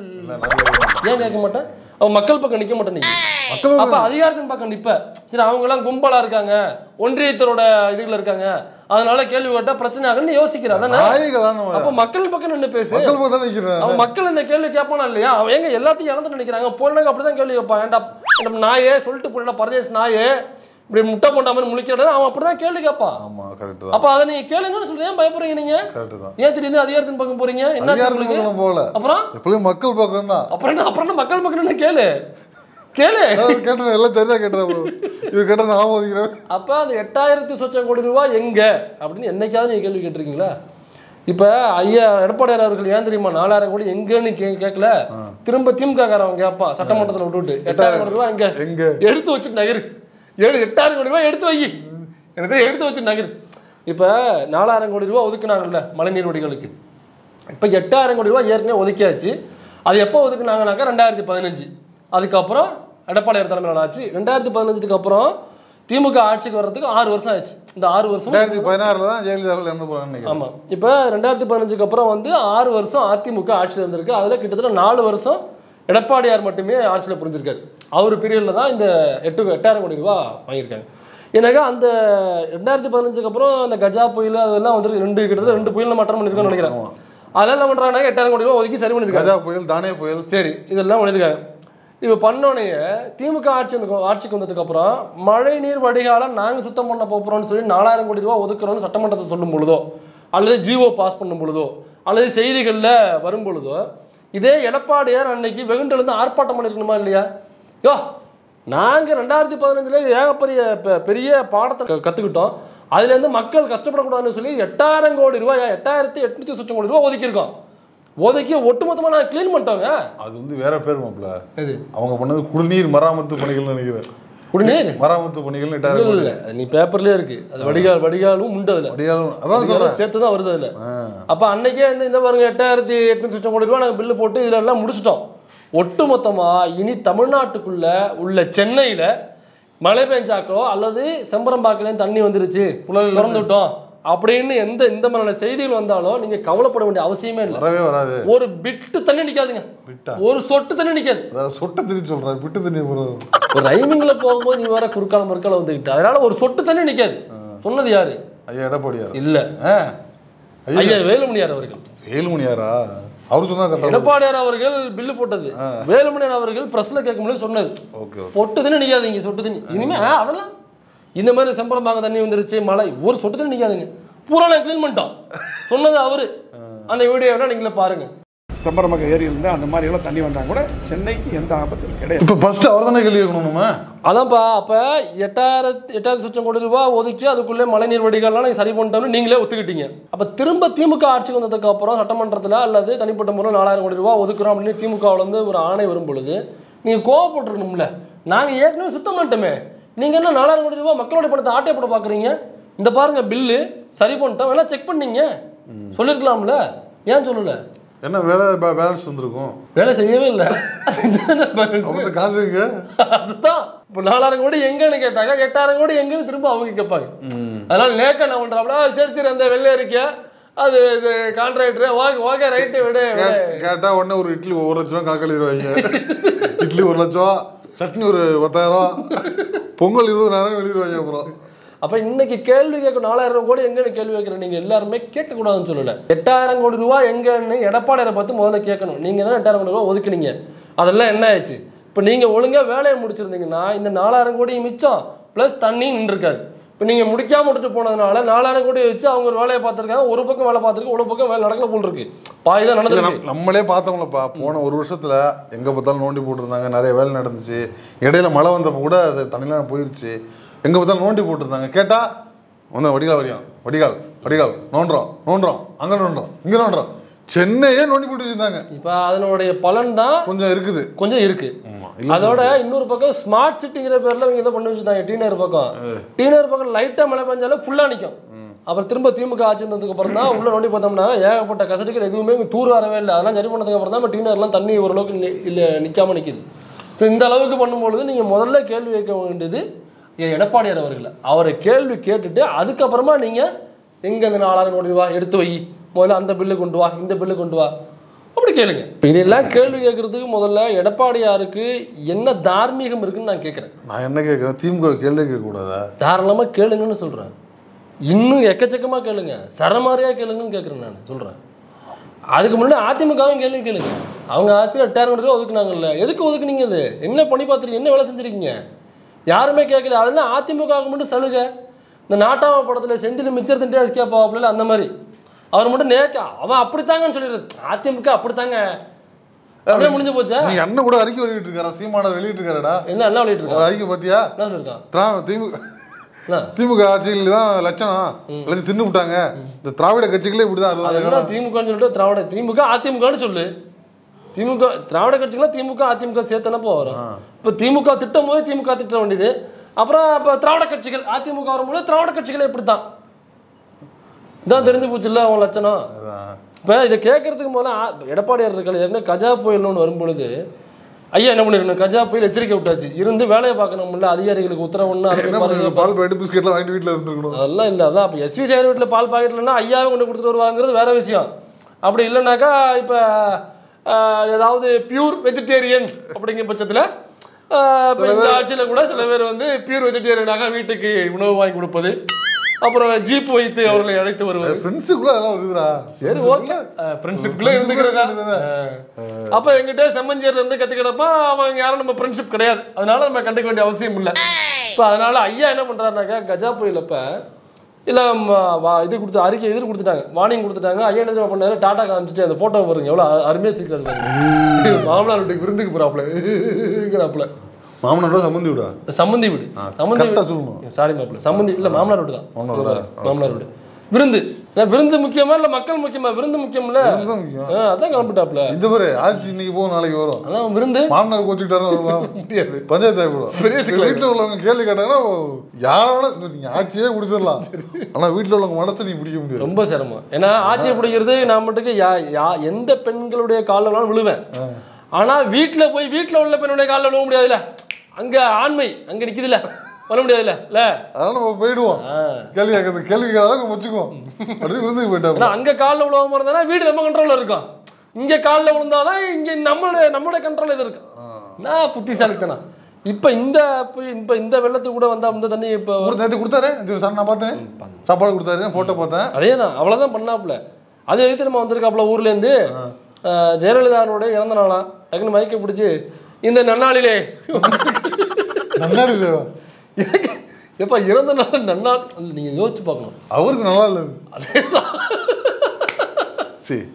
ஏன் கேட்க மாட்டேன் அவன் மக்கள் பக்கம் நிக்க மாட்டேன் நீங்க மக்கள் அப்ப அதிகாரத்தின் பக்கம் நிப்ப சரி அவங்க எல்லாம் கும்பலா இருக்காங்க ஒன்றியத்தரோட இதுல இருக்காங்க அதனால கேள்வி கேட்டா பிரச்சனை ஆகுன்னு யோசிக்கிறான் அதானே? நாய்களா நம்ம அப்ப மக்கள் பக்கம் நின்னு பேசு மக்கள் பக்கம் தான் நிக்கிறேன் அவன் மக்கள் இந்த கேள்வி கேட்பானா இல்லையா அவன் எங்க எல்லாத்தையும் இழந்து நினைக்கிறாங்க போனாங்க அப்படிதான் கேள்வி கேட்பான் ஏன்டா நம்ம நாயே சொல்லிட்டு போனா பரதேஷ் நாயே இப்படி முட்டை போட்ட மாதிரி முழிக்கிறத அவன் அப்படிதான் கேள்வி கேட்பான் ஆமா கரெக்ட் தான் அப்ப அதை நீங்க கேளுங்கன்னு சொல்லி ஏன் பயப்படுறீங்க நீங்க கரெக்ட் தான் ஏன் திடீர்னு அதிகாரத்தின் பக்கம் போறீங்க என்ன அதிகாரத்துக்கு உங்களுக்கு பக்கம் போகல அப்புறம் எப்பயும் மக்கள் பக்கம் தான் அப்புறம் என்ன அப்புறம் என்ன மக்கள் பக்கம் என்ன கேளு கேளு கேட்டேன் எல்லாம் சரியா கேட்டதா இவர் கேட்டது நான் ஒதுக்கிறேன் அப்ப அந்த எட்டாயிரத்தி சொச்சம் கோடி ரூபாய் எங்க அப்படின்னு என்னைக்காவது நீங்க கேள்வி கேட்டிருக்கீங்களா இப்ப ஐயா எடப்பாடியார் அவர்கள் ஏன் தெரியுமா நாலாயிரம் கோடி எங்கன்னு கே கேட்கல திரும்ப திமுக காரவன் கேட்பான் சட்டமன்றத்துல விட்டுவிட்டு எட்டாயிரம் கோடி ரூபாய் எங்க எங்க எடுத்து வச்சுட்டு நகரு ஏழு எட்டாயிரம் கோடி ரூபாய் எடுத்து வை எனக்கு எடுத்து வச்சு நகரு இப்போ நாலாயிரம் கோடி ரூபாய் ஒதுக்குனாங்கல்ல மழைநீர் வடிகளுக்கு இப்போ எட்டாயிரம் கோடி ரூபாய் ஏற்கனவே ஒதுக்கியாச்சு அது எப்போ ஒதுக்குனாங்கனாக்கா ரெண்டாயிரத்தி பதினஞ்சு அதுக்கப்புறம் எடப்பாடியார் தலைமையில் ஆச்சு ரெண்டாயிரத்தி பதினஞ்சுக்கு அப்புறம் திமுக ஆட்சிக்கு வர்றதுக்கு ஆறு வருஷம் ஆச்சு இந்த ஆறு வருஷம் ரெண்டாயிரத்தி பதினாறுல தான் ஜெயலலிதா அவர்கள் இறந்து போறாங்கன்னு நினைக்கிறேன் ஆமாம் இப்போ ரெண்டாயிரத்தி பதினஞ்சுக்கு அப்புறம் வந்து ஆறு வருஷம் அதிமுக ஆட்சியில் இருந்திருக்கு அதில் கிட்டத்தட்ட நாலு வருஷம் எடப்பாடியார் மட்டுமே ஆட்சியில் புரிஞ்சிருக்காரு அவர் பீரியடில் தான் இந்த எட்டு எட்டாயிரம் கோடி ரூபா வாங்கியிருக்காங்க ஏன்னாக்கா அந்த ரெண்டாயிரத்தி பதினஞ்சுக்கு அப்புறம் அந்த கஜா புயல் அதெல்லாம் வந்து ரெண்டு கிட்டத்தட்ட ரெண்டு புயல் மாற்றம் பண்ணியிருக்கோம்னு நினைக்கிறேன் அதெல்லாம் என்ன பண்ணுறாங்கன்னா எட்டாயிரம் கோடி ரூபா ஒதுக்கி சரி பண்ணியிருக்காங்க கஜா புயல் தானே புயல் சரி இதெல்லாம் பண்ணியிருக்காங்க இப்போ பண்ணோடனே திமுக ஆட்சி வந்து- ஆட்சிக்கு வந்ததுக்கப்புறம் மழை நீர் வடிகால நாங்கள் சுத்தம் பண்ண போகிறோம்னு சொல்லி நாலாயிரம் கோடி ரூபா ஒதுக்குறோம்னு சட்டமன்றத்தை சொல்லும் பொழுதோ அல்லது ஜிஓ பாஸ் பண்ணும் பொழுதோ அல்லது செய்திகளில் வரும் பொழுதோ இதே எடப்பாடியார் அன்னைக்கு வெகுண்டெழுந்து ஆர்ப்பாட்டம் பண்ணிருக்கணுமா இல்லையா யோ நாங்கள் ரெண்டாயிரத்தி பதினஞ்சில் ஏகப்பெரிய பெ- பெரிய பாடத்தை க- கற்றுக்கிட்டோம் அதுலேருந்து மக்கள் கஷ்டப்படக்கூடாதுன்னு சொல்லி எட்டாயிரம் கோடி ரூபாய் எட்டாயிரத்தி எட்நூத்தி சொச்சம் கோடி ரூபா ஒதுக்கியிருக்கோம் ஒதுக்கி ஒட்டுமொத்தமாக நாங்கள் க்ளீன் பண்ணிட்டோங்க அது வந்து வேற பேர் மாப்ள எது அவங்க பண்ணது குடிநீர் மராமத்து பணிகள் நினைக்கிறேன் குடிநீர் மராமத்து பணிகள் இல்ல எட்டாயிரம் இல்ல அது நீ பேப்பர்லயே இருக்கு அது வடிகால் வடிகாலும் உண்டு அதுல அடியாலும் அதான் சொல்றேன் சேர்த்து தான் வருது அதுல ஆ. அப்ப அன்னைக்கே இந்த இந்த பாருங்க எட்டாயிரத்தி எட்நூத்தி சொச்சம் கோடி ரூபா நாங்க பில்லு போட்டு இதுல எல்லாம் முடிச்சிட்டோம் ஒட்டுமொத்தமா இனி தமிழ்நாட்டுக்குள்ள உள்ள சென்னையில மழை பெஞ்சாக்கோ அல்லது செம்பரம்பாக்கிலையும் தண்ணி வந்துருச்சு புழல் திறந்து விட்டோம் அப்படின்னு எந்த இந்த மாதிரியான செய்திகள் வந்தாலும் நீங்க கவலைப்பட வேண்டிய அவசியமே இல்லை வரவே வராது ஒரு பிட்டு தண்ணி நிக்காதுங்க விட்டா ஒரு சொட்டு தண்ணி நிக்காது அதாவது சொட்ட திரி சொல்றாரு விட்டு தண்ணி போறது ஒரு ரைமிங்ல போகும்போது நீ வேற குறுக்கால மறுக்கால வந்துக்கிட்டு அதனால ஒரு சொட்டு தண்ணி நிக்காது சொன்னது யாரு ஐயா எடப்பாடியார் இல்ல ஆ ஐயா ஐயா வேலுமணியார் அவர்கள் வேலுமணியாரா அவர் சொன்னா கரெக்டா எடப்பாடியார் அவர்கள் பில்லு போட்டது வேலுமணியார் அவர்கள் பிரஸ்ல கேட்கும்போது சொன்னது ஓகே ஓகே பொட்டு தண்ணி நிக்காதீங்க சொட்டு தண்ணி இனிமே ஆ, அதெல்லாம் இந்த மாதிரி செம்பரம் பாங்க தண்ணி வந்துருச்சு மழை ஒரு சொட்டு தண்ணி நிக்காதுங்க பூரா நான் க்ளீன் பண்ணிட்டோம் சொன்னது அவரு அந்த வீடியோ வேணா நீங்களே பாருங்க செம்பரமக்க ஏரியிலிருந்து அந்த மாதிரி எல்லாம் தண்ணி வந்தால் கூட சென்னைக்கு எந்த ஆபத்தும் கிடையாது இப்போ ஃபர்ஸ்ட் அவர் தானே கேள்வி கேட்கணும் நம்ம அதான்ப்பா அப்போ எட்டாயிரத்து எட்டாயிரத்து சொச்சம் கோடி ரூபாய் ஒதுக்கி அதுக்குள்ளே மழைநீர் வடிகால்லாம் நீங்கள் சரி பண்ணிட்டோம்னு நீங்களே ஒத்துக்கிட்டீங்க அப்போ திரும்ப திமுக ஆட்சிக்கு வந்ததுக்கு அப்புறம் சட்டமன்றத்தில் அல்லது தனிப்பட்ட முறையில் நாலாயிரம் கோடி ரூபாய் ஒதுக்குறோம் அப்படின்னு திமுகவிலேருந்து ஒரு ஆணை வரும் பொழுது நீங்கள் கோவப்பட்டுருக்கணும்ல நாங்கள் ஏற்கனவே சுத்தம் பண்ணிட்டோமே நீங்கள் என்ன நாலாயிரம் கோடி ரூபாய் மக்களோட பணத்தை ஆட்டை போட பார்க்குறீங்க இந்த பாருங்க பில்லு சரி பண்ணிட்டோம் வேணா செக் பண்ணீங்க சொல்லியிருக்கலாம்ல ஏன் சொல்லலை என்ன வேலை பேலன்ஸ் வந்திருக்கும் வேலை செய்யவே இல்லை அவங்க காசு இங்க அதுதான் இப்போ நாலாயிரம் கோடி எங்கன்னு கேட்டாங்க எட்டாயிரம் கோடி எங்கன்னு திரும்ப அவங்க கேட்பாங்க அதனால நேக்க என்ன பண்றாப்ல "ஆ, சரி சரி அந்த வெள்ளை இருக்கியா அது இது கான்ட்ராக்டர் ஓகே ஓகே ரைட்டு விடு விடு கே- கேட்டா உடனே ஒரு இட்லி ஒரு லட்சம் கணக்கு எழுதிடுவாங்க இட்லி ஒரு லட்சம் சட்னி ஒரு பத்தாயிரம் பொங்கல் இருபதாயிரம் எழுதிடுவாங்க அப்புறம் அப்ப இன்னைக்கு கேள்வி கேட்க நாலாயிரம் கோடி எங்கன்னு கேள்வி வைக்கிற நீங்க எல்லாருமே கேட்கக்கூடாதுன்னு சொல்லல எட்டாயிரம் கோடி ரூபாய் எங்கன்னு எடப்பாடியாரை பார்த்து முதல்ல கேட்கணும் நீங்க தான் எட்டாயிரம் கோடி ரூபாய் ஒதுக்குனீங்க அதெல்லாம் என்ன ஆயிடுச்சு இப்போ நீங்க ஒழுங்கா வேலையை முடிச்சிருந்தீங்கன்னா இந்த நாலாயிரம் கோடி மிச்சம் ப்ளஸ் தண்ணி நின்றுருக்காது இப்போ நீங்க முடிக்காம விட்டுட்டு போனதுனால நாலாயிரம் கோடி வச்சு அவங்க ஒரு வேலையை பார்த்துருக்காங்க ஒரு பக்கம் வேலை பார்த்துருக்கு ஒரு பக்கம் வேலை நடக்கல போல் இருக்கு பாதி தான் இல்ல, நடந்திருக்கு நம்- நம்மளே பார்த்தோம்லப்பா போன ஒரு வருஷத்துல எங்க பார்த்தாலும் நோண்டி போட்டிருந்தாங்க நிறைய வேலை நடந்துச்சு இடையில மழை வந்தப்ப கூட அது தண்ணிலாம் போயிருச்சு எங்க பார்த்தாலும் நோண்டி போட்டிருந்தாங்க கேட்டா வந்து வடிகால் வரியும் வடிகால் வடிகால் நோண்டுறோம் நோண்டுறோம் அங்க நோண்டுறோம் இங்க நோண்டுறோம் சென்னையே நோண்டி போட்டு வச்சிருந்தாங்க இப்போ அதனுடைய பலன் தான் கொஞ்சம் இருக்குது கொஞ்சம் இருக்கு ஆமா அதோட இன்னொரு பக்கம் ஸ்மார்ட் சிட்டிங்கிற பேர்ல இவங்க இதை பண்ணி வச்சுட்டாங்க டீனர் பக்கம் டீனர் பக்கம் லைட்டா மழை பெஞ்சாலும் ஃபுல்லா நிக்கும் அப்புறம் திரும்ப திமுக ஆட்சி வந்ததுக்கு அப்புறம் தான் உள்ள நோண்டி பார்த்தோம்னா ஏகப்பட்ட கசட்டுகள் எதுவுமே இங்க தூர் வரவே இல்லை அதெல்லாம் சரி பண்ணதுக்கு அப்புறம் தான் நம்ம டீனர்லாம் தண்ணி ஓரளவுக்கு நி- இல்ல நிக்காம நிக்குது ஸோ இந்த அளவுக்கு பண்ணும்பொழுது நீங்க முதல்ல கேள்வி கேட்க வேண்டியது எ- எடப்பாடியார் அவர்களை அவரை கேள்வி கேட்டுட்டு அதுக்கப்புறமா நீங்க எங்க அந்த நாலாயிரம் கோடி ரூபா எடுத்து வை முதல்ல அந்த பில்லு கொண்டு வா இந்த பில்லு கொண்டு வா அப்படி கேளுங்க இப்ப இதெல்லாம் கேள்வி கேட்கறதுக்கு முதல்ல எடப்பாடியாருக்கு என்ன தார்மீகம் இருக்குன்னு நான் கேட்குறேன் நான் என்ன கேட்குறேன் திமுக கேள்வி கேட்க கூடாதா தாராளமாக கேளுங்கன்னு சொல்கிறேன் இன்னும் எக்கச்சக்கமாக கேளுங்க சரமாரியாக கேளுங்கன்னு கேட்குறேன் நான் சொல்கிறேன் அதுக்கு முன்னாடி அதிமுகவும் கேள்வி கேளுங்க அவங்க ஆட்சியில் எட்டாயிரம் கோடி ரூபா ஒதுக்குனாங்கல்ல எதுக்கு ஒதுக்குனீங்க அது என்ன பண்ணி பார்த்துருக்கீங்க என்ன வேலை செஞ்சுருக்கீங்க யாருமே கேட்கல அதெல்லாம் அதிமுகவுக்கு மட்டும் சலுகை இந்த நாட்டாம படத்தில் செந்தில் மிச்சர் திண்டே எஸ்கே பாப்பில் அந்த மாதிரி அவர் மட்டும் நேக்க அவன் அப்படித்தாங்கன்னு சொல்லிடுறது அதிமுக அப்படித்தாங்க அப்படியே முடிஞ்சு போச்சா நீ அண்ணன் கூட அறிக்கை வெளியிட்டு இருக்காரா சீமானர் வெளியிட்டு இருக்காரடா என்ன என்ன விளையாட்டு ஒரு இருக்கான் அறிக்கை பார்த்தியா என்ன சொல்லியிருக்கான் திரா திமுக என்ன திமுக ஆட்சியில் தான் லட்சணம் எல்லாத்தையும் தின்னு விட்டாங்க இந்த திராவிட கட்சிகளே இப்படிதான் அது அறுபது என்ன திமுகன்னு சொல்லிட்டு திராவிட திமுக அதிமுகன்னு சொல்லு திமுக திராவிட கட்சிகளாம் திமுக அதிமுக சேர்த்தனப்போ வரும் இப்போ திமுக திட்டம் போது திமுக திட்ட வேண்டியது அப்புறம் இப்போ திராவிட கட்சிகள் அதிமுக வரும்போது திராவிட கட்சிகளே இப்படி தான் இதான் தெரிஞ்சு போச்சுல்ல அவங்க லட்சணம் இப்போ இதை கேட்கறதுக்கு முதல்ல ஆ- எடப்பாடியார் இருக்கல ஏற்கனவே கஜா புயல்னு ஒன்று வரும்பொழுது ஐயா என்ன பண்ணிருக்கணும் கஜா புயல் எச்சரிக்கை விட்டாச்சு இருந்து வேலையை பார்க்கணும்ல அதிகாரிகளுக்கு உத்தரவுன்னு அதை என்ன போய் பாருங்க பண்ணுங்க பால் பாக்கெட் பிஸ்கெட்லாம் வாங்கிட்டு வீட்டில் இருந்துருக்கணும் அதெல்லாம் இல்லை அதான் இப்போ எஸ்வி சேகர் வீட்டில் பால் பாக்கெட்லன்னா ஐயாவே கொண்டு கொடுத்துட்டு வருவாங்கிறது வேற விஷயம் அப்படி இல்லைனாக்கா இப்போ ஏதாவது பியூர் வெஜிடேரியன் அப்படிங்கிற பட்சத்தில் இப்போ இந்த ஆட்சியில் கூட சில பேர் வந்து பியூர் வெஜிடேரியனாக வீட்டுக்கு உணவு வாங்கி கொடுப்பது அப்புறம் ஜீப் வைத்து அவர்களை அழைத்து வருவது ஃப்ரெண்ட்ஸுக்குள்ள அதெல்லாம் வருதுடா சரி ஓகே ஃப்ரெண்ட்ஷிப்குள்ளே இருந்துக்கிறதா அப்போ எங்கிட்ட செம்மஞ்சேரில் இருந்து கற்றுக்கிட்டப்ப அவங்க யாரும் நம்ம ஃப்ரெண்ட்ஷிப் கிடையாது அதனால நம்ம கண்டுக்க வேண்டிய அவசியம் இல்லை இப்போ அதனால ஐயா என்ன பண்ணுறாருனாக்கா கஜா புயலப்ப இல்லை இது கொடுத்து அறிக்கை எதிர் கொடுத்துட்டாங்க வார்னிங் கொடுத்துட்டாங்க ஐயா என்ன தெரியுமா பண்ணாரு டாட்டா காமிச்சிட்டு அந்த ஃபோட்டோ பாருங்க எவ்வளோ அருமையாக சீக்கிரம் பாருங்க மாமனார் வீட்டுக்கு விருந்துக்கு போகிறாப்புல மாமனாரோட சம்மந்தி விடா சம்மந்தி வீடு சம்மந்தி கரெக்டா சொல்லணும் சாரி மாப்பிள்ள சம்மந்தி இல்ல மாமனார் வீடு தான் மாமனார் இங்க பாரு, மாமனார் வீடு விருந்து ஏன்னா விருந்து முக்கியமா இல்ல மக்கள் முக்கியமா விருந்து முக்கியம்ல இதுதான் முக்கியம் ஆ, அதான் கிளம்பிட்டாப்ல இந்த பாரு ஆட்சி இன்னைக்கு போகும் நாளைக்கு வரும் அதான் விருந்து மாமனார் கோச்சுக்கிட்டாரு வருமா முடியாது பஞ்சாயத்து ஆகிடும் பெரிய சிக்கல் வீட்டில் உள்ளவங்க கேள்வி கேட்டாங்கன்னா யாரோட நீங்க ஆட்சியே குடிச்சிடலாம் ஆனா வீட்டில் உள்ளவங்க மனசை நீ பிடிக்க முடியாது ரொம்ப சிரமம் ஏன்னா ஆட்சியை பிடிக்கிறது நான் மட்டுக்கு யா யா எந்த பெண்களுடைய காலில் வேணாலும் விழுவேன் ஆனா வீட்டுல போய் வீட்டுல உள்ள பெண்ணுடைய காலில் விழுக முடியாதுல்ல அங்க ஆண்மை அங்க நிக்குதுல்ல பண்ண முடியாதுல்ல இல்ல அதனால நம்ம போயிடுவோம் கேள்வி கேட்கறது கேள்வி கேட்காத வச்சுக்குவோம் அப்படின்னு விருந்துக்கு போயிட்டாங்க ஏன்னா அங்க காலில் விழுவாம இருந்தா வீடு நம்ம கண்ட்ரோல்ல இருக்கும் இங்க காலில் விழுந்தாதான் இங்க நம்மளுடைய நம்மளுடைய கண்ட்ரோல் இது இருக்கும் நான் புத்திசாலித்தனா இப்ப இந்த இப்ப இந்த வெள்ளத்துக்கு கூட வந்தா இந்த தண்ணி இப்ப ஒரு நேற்று கொடுத்தாரு நேத்து சார் நான் பார்த்தேன் சாப்பாடு கொடுத்தாரு ஃபோட்டோ பார்த்தேன் அதே தான் அவ்வளோதான் பண்ணாப்புல அது எதுக்கு நம்ம வந்திருக்காப்புல ஊர்லேருந்து ஜெயலலிதாவோட இறந்த நாளா டக்குன்னு மயக்க பிடிச்சி இந்த நன்னாளிலே நல்லா இல்லை எனக்கு எப்பா இறந்த நாள் நன்னாள் நீங்கள் யோசிச்சு பார்க்கணும் அவருக்கு நல்லா இல்லை சரி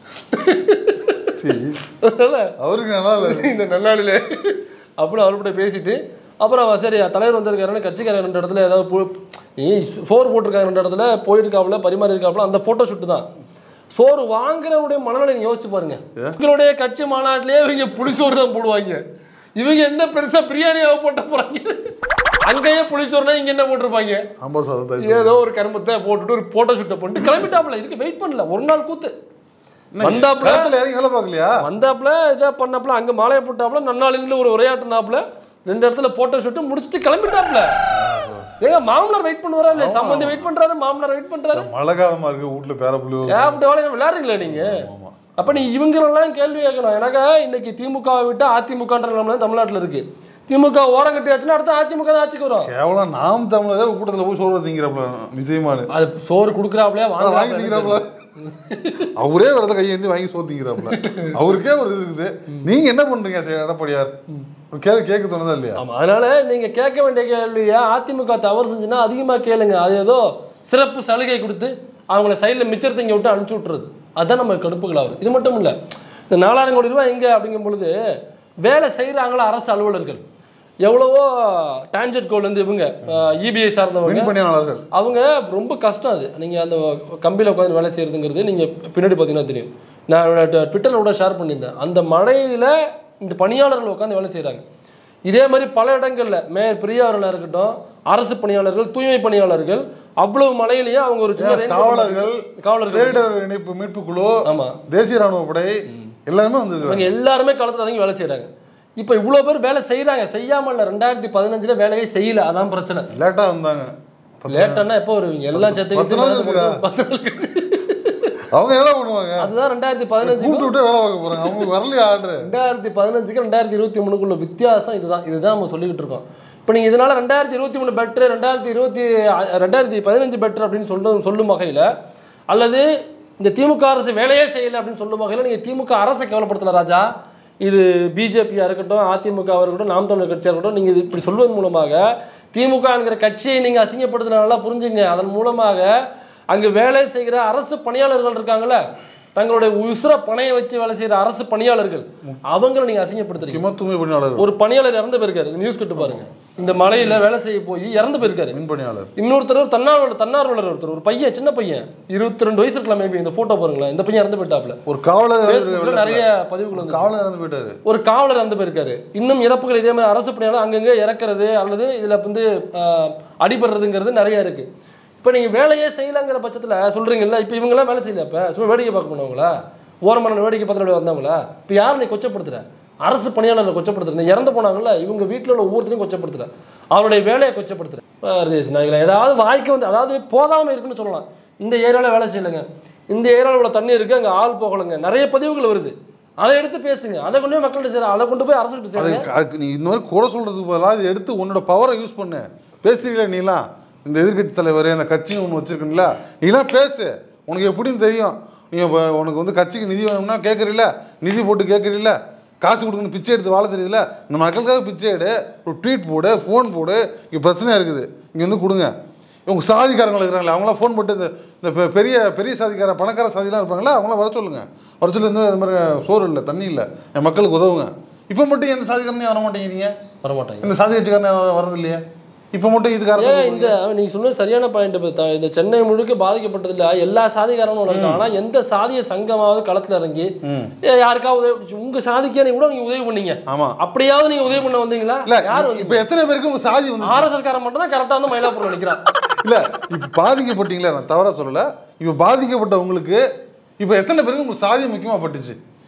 சரி அதனால அவருக்கு நல்லா இல்லை இந்த நன்னாளிலே அப்படின்னு அவர்கிட்ட பேசிட்டு அப்புறம் அவன் சரி தலைவர் வந்திருக்காருன்னு கட்சிக்காரர் ரெண்டு இடத்துல ஏதாவது போ நீ சோறு போட்டிருக்காங்க ரெண்டு இடத்துல போயிருக்காப்புல பரிமாறி இருக்காப்புல அந்த ஃபோட்டோ ஷூட்டு தான் சோறு வாங்குறவனுடைய மனநிலை நீங்க யோசிச்சு பாருங்க இவங்களுடைய கட்சி மாநாட்டிலேயே இவங்க புளிசோறு தான் போடுவாங்க இவங்க என்ன பெருசா பிரியாணியாக போட்ட போறாங்க அங்கேயே புளிசோறுனா இங்க என்ன போட்டிருப்பாங்க சாம்பார் சாதம் தயிர் ஏதோ ஒரு கருமத்தை போட்டுட்டு ஒரு போட்டோ ஷூட்டை பண்ணிட்டு கிளம்பிட்டாப்புல இதுக்கு வெயிட் பண்ணல ஒரு நாள் கூத்து வந்தாப்புல களத்துல இறங்கி வேலை பார்க்கலையா வந்தாப்புல இதை பண்ணாப்புல அங்க மாலையை போட்டாப்புல நன்னாளின்னு ஒரு உரையாட்டுனாப்புல ரெண்டு இடத்துல போட்டோ ஷூட்டு முடிச்சுட்டு கிளம்பிட்டாப்புல ஏங்க மாமனார் வெயிட் பண்ணுவாரா இல்ல சம்பந்தி வெயிட் பண்றாரு மாமனார் வெயிட் பண்றாரு மழை காலமா இருக்கு வீட்டுல பேர புள்ளி ஏகப்பட்ட வேலையை விளையாடுறீங்களா நீங்க ஆமா அப்ப நீ இவங்களெல்லாம் கேள்வி கேட்கணும் எனக்கு இன்னைக்கு திமுகவை விட்டு அதிமுகன்ற நிலைமை தமிழ்நாட்டுல இருக்கு திமுக ஓரம் கட்டியாச்சுன்னா அடுத்து அதிமுக தான் ஆட்சிக்கு வரும் கேவலம் நாம் தமிழரே கூட்டத்துல போய் சோறு திங்கிறப்பல விஜயமானு அது சோறு கொடுக்குறாப்லையா வாங்கி வாங்க திங்கிறாப்புல அவரே ஒரு இடத்த கையேந்தி வாங்கி சோறு திங்கிறாப்புல அவருக்கே ஒரு இது இருக்குது நீங்க என்ன பண்றீங்க சரி, எடப்பாடியார் ஒரு கேள்வி கேட்க தோணுதா இல்லையா ஆமா அதனால நீங்க கேட்க வேண்டிய கேள்வியா அதிமுக தவறு செஞ்சுன்னா அதிகமா கேளுங்க அது ஏதோ சிறப்பு சலுகை கொடுத்து அவங்கள சைடில் மிச்சத்தை இங்கே விட்டு அனுப்பிச்சு விட்டுறது அதுதான் நம்ம கடுப்புகள் ஆகும் இது மட்டும் இல்லை இந்த நாலாயிரம் கோடி ரூபாய் எங்கே அப்படிங்கும் பொழுது வேலை செய்கிறாங்களா அரசு அலுவலர்கள் எவ்வளவோ டான்ஜெட் கோல்லேருந்து இவங்க இபிஐ சார்ந்தவங்க மின் பணியாளர்கள் அவங்க ரொம்ப கஷ்டம் அது நீங்கள் அந்த கம்பியில் உட்காந்து வேலை செய்கிறதுங்கிறது நீங்கள் பின்னாடி பார்த்தீங்கன்னா தெரியும் நான் ட்விட்டரில் கூட ஷேர் பண்ணியிருந்தேன் அந்த மழையில் இந்த பணியாளர்கள் உட்காந்து வேலை செய்கிறாங்க இதே மாதிரி பல இடங்களில் மேயர் பிரியாவர்களாக இருக்கட்டும் அரசு பணியாளர்கள் தூய்மை பணியாளர்கள் அவ்வளவு மழையிலையும் அவங்க ஒரு சின்ன rain coat காவலர்கள் காவலர்கள் பேரிடர் இணைப்பு மீட்பு குழு ஆமாம் தேசிய ராணுவ படை எல்லாருமே வந்திருக்காங்க இவங்க எல்லாருமே களத்தில் இறங்கி வேலை செய்கிறாங்க இப்போ இவ்வளோ பேர் வேலை செய்கிறாங்க செய்யாமல் இல்லை ரெண்டாயிரத்தி பதினஞ்சில் வேலையே செய்யல அதான் பிரச்சனை லேட்டா வந்தாங்க லேட்டானா எப்போ வருவீங்க எல்லாம் பத்து சேர்த்து நாள் இருக்குடா. பத்து நாள் கழிச்சு. அவங்க என்ன பண்ணுவாங்க அதுதான் ரெண்டாயிரத்தி பதினஞ்சுக்கும் கூப்பிட்டு விட்டு வேலை பார்க்க போறாங்க அவங்களுக்கு வரலையா ஆர்டர் ரெண்டாயிரத்தி பதினஞ்சுக்கு ரெண்டாயிரத்தி இருபத்தி மூணுக்குள்ள வித்தியாசம் இதுதான் இதுதான் நம்ம சொல்லிக்கிட்டு இருக்கோம் இப்போ நீங்கள் இதனால ரெண்டாயிரத்தி இருபத்தி மூணு பெட்ரு ரெண்டாயிரத்தி இருபத்தி ரெண்டாயிரத்தி பதினஞ்சு பெட்ரு அப்படின்னு சொல்லும் சொல்லும் வகையில் அல்லது இந்த திமுக அரசு வேலையே செய்யலை அப்படின்னு சொல்லும் வகையில் நீங்கள் திமுக அரசை கேவலப்படுத்தல ராஜா இது பிஜேபியாக இருக்கட்டும் அதிமுகவாக இருக்கட்டும் நாம் தமிழர் கட்சியாக இருக்கட்டும் நீங்கள் இது இப்படி சொல்வதன் மூலமாக திமுக என்கிற கட்சியை நீங்கள் அசிங்கப்படுத்தினால புரிஞ்சுங்க அதன் மூலமாக அங்கு வேலை செய்கிற அரசு பணியாளர்கள் இருக்காங்கல்ல தங்களுடைய உசுர பணையை வச்சு வேலை செய்கிற அரசு பணியாளர்கள் அவங்கள நீங்கள் அசிங்கப்படுத்துறீங்க முக்கியமா தூய்மை பணியாளர்கள் ஒரு பணியாளர் இறந்து போயிருக்காரு இது நியூஸ் கட்டு பாருங்க இந்த மலையில வேலை செய்ய போய் இறந்து போயிருக்காரு மின் பணியாளர் இன்னொருத்தர் ஒரு தன்னார்வலர் தன்னார்வலர் ஒருத்தர் ஒரு பையன் சின்ன பையன் இருபத்தி ரெண்டு வயசு இருக்கலாம் மேபி இந்த போட்டோ பாருங்களேன் இந்த பையன் இறந்து போயிட்டாப்ல ஒரு காவலர் ஃபேஸ்புக்ல நிறைய பதிவுகள் வந்து காவலர் இறந்து போயிட்டாரு ஒரு காவலர் இறந்து போயிருக்காரு இன்னும் இறப்புகள் இதே மாதிரி அரசு பணியாளர் அங்கங்கே இறக்குறது அல்லது இதில் வந்து ஆஹ், அடிபடுறதுங்கிறது நிறைய இருக்கு இப்போ நீங்கள் வேலையே செய்யலைங்கிற பட்சத்தில் சொல்கிறீங்கல்ல இப்போ இவங்கெல்லாம் வேலை செய்யல இப்போ சும்மா வேடிக்கை பார்க்க போனவங்களா ஓரமான வேடிக்கை பார்த்துட்டு வந்தவங்களா இப்போ யார் நீ கொச்சப்படுத்துற அரசு பணியாளர்களை கொச்சப்படுத்துற இந்த இறந்து போனாங்கல்ல இவங்க வீட்டில் உள்ள ஒவ்வொருத்தரையும் கொச்சப்படுத்துற அவருடைய வேலையை கொச்சப்படுத்துற பரதேசி நாய்களா ஏதாவது வாய்க்கு வந்து அதாவது போதாமல் இருக்குன்னு சொல்லலாம் இந்த ஏரியாவில் வேலை செய்யலைங்க இந்த ஏரியாவில் உள்ள தண்ணி இருக்குது அங்கே ஆள் போகலைங்க நிறைய பதிவுகள் வருது அதை எடுத்து பேசுங்க அதை கொண்டு போய் மக்கள்கிட்ட சேர அதை கொண்டு போய் அரசுகிட்ட அது சேருங்க அதுக்கு நீ இந்த மாதிரி குறை சொல்றதுக்கு பதிலாக இது எடுத்து உன்னோட பவரை யூஸ் பண்ணு பேசுறீங்களா நீலாம் இந்த எதிர்க்கட்சி தலைவர் அந்த கட்சின்னு ஒன்று வச்சிருக்கீங்களா நீலாம் பேசு உனக்கு எப்படின்னு தெரியும் நீ இப்போ உனக்கு வந்து கட்சிக்கு நிதி வேணும்னா கேட்குறீல்ல நிதி போட்டு கேட்குறீல்ல காசு கொடுக்கணும் பிச்சை எடுத்து வாழ தெரியுதுல இந்த மக்களுக்காக பிச்சை எடு ஒரு ட்வீட் போடு ஃபோன் போடு இங்கே பிரச்சனையாக இருக்குது இங்கே வந்து கொடுங்க இவங்க சாதிக்காரங்க இருக்கிறாங்களே அவங்களாம் ஃபோன் போட்டு இந்த இந்த பெ- பெரிய பெரிய சாதிக்கார பணக்கார சாதிலாம் இருப்பாங்களா அவங்களாம் வர சொல்லுங்க வர சொல்லி வந்து இந்த மாதிரி சோறு இல்லை தண்ணி இல்லை என் மக்களுக்கு உதவுங்க இப்போ மட்டும் எந்த சாதிக்காரனையும் வர மாட்டேங்கிறீங்க வரமாட்டாங்க இந்த சாதி கட்சிக்காரனே வரது இல்லையா இப்போ மட்டும் இதுக்கு அரசு ஏன் இந்த நீங்க சொன்னது சரியான பாயிண்ட் இந்த சென்னை முழுக்க பாதிக்கப்பட்டதுல எல்லா சாதிக்காரனும் இருக்காங்க ஆனா எந்த சாதிய சங்கமாவது களத்துல இறங்கி ஏ, யாருக்காவது உதவி உங்க சாதிக்கே நீங்க கூட நீங்க உதவி பண்ணீங்க ஆமா அப்படியாவது நீங்க உதவி பண்ண வந்தீங்களா இல்ல யார் வந்து இப்போ எத்தனை பேருக்கு உங்க சாதி வந்து ஆர்எஸ்எஸ் காரன் மட்டும் தான் கரெக்டா வந்து மயிலாப்பூர்ல நிக்கிறான் இல்ல இப்போ பாதிக்கப்பட்டீங்களா நான் தவறா சொல்லல இப்போ பாதிக்கப்பட்ட உங்களுக்கு இப்போ எத்தனை பேருக்கு உங்களுக்கு சாதி முக்கியமா பட்டுச்சு